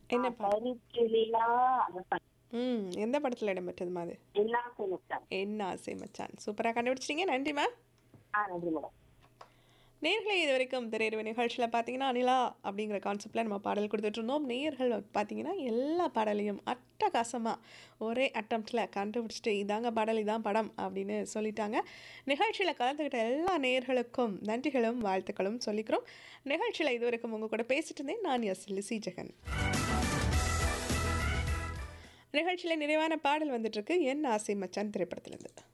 என்ன படம் கருக்கிளிலா அந்த படம். ம் எந்த படத்தில் இடம்பெற்றதுமா அது எல்லா சேமிச்சாங்க என்ன ஆசை மச்சான் சூப்பராக கண்டுபிடிச்சிட்டீங்க நன்றிம்மா ஆ நன்றி மேடம் நேர்களை இது வரைக்கும் திரையரவு நிகழ்ச்சியில் பார்த்தீங்கன்னா அனிலா அப்படிங்கிற கான்செப்டில் நம்ம பாடல் கொடுத்துட்டு இருந்தோம் நேர்கள் பார்த்தீங்கன்னா எல்லா பாடலையும் அட்டகாசமாக ஒரே அட்டம்ப்டில் கண்டுபிடிச்சிட்டு இதாங்க பாடல் இதான் படம் அப்படின்னு சொல்லிட்டாங்க நிகழ்ச்சியில் கலந்துக்கிட்ட எல்லா நேர்களுக்கும் நன்றிகளும் வாழ்த்துக்களும் சொல்லிக்கிறோம் நிகழ்ச்சியில் இது வரைக்கும் உங்கள் கூட பேசிட்டு இருந்தேன் நான் எஸ் லிசி ஜெகன் நிகழ்ச்சியில் நிறைவான பாடல் வந்துட்டு இருக்கு என் ஆசை மச்சான் திரைப்படத்திலேருந்து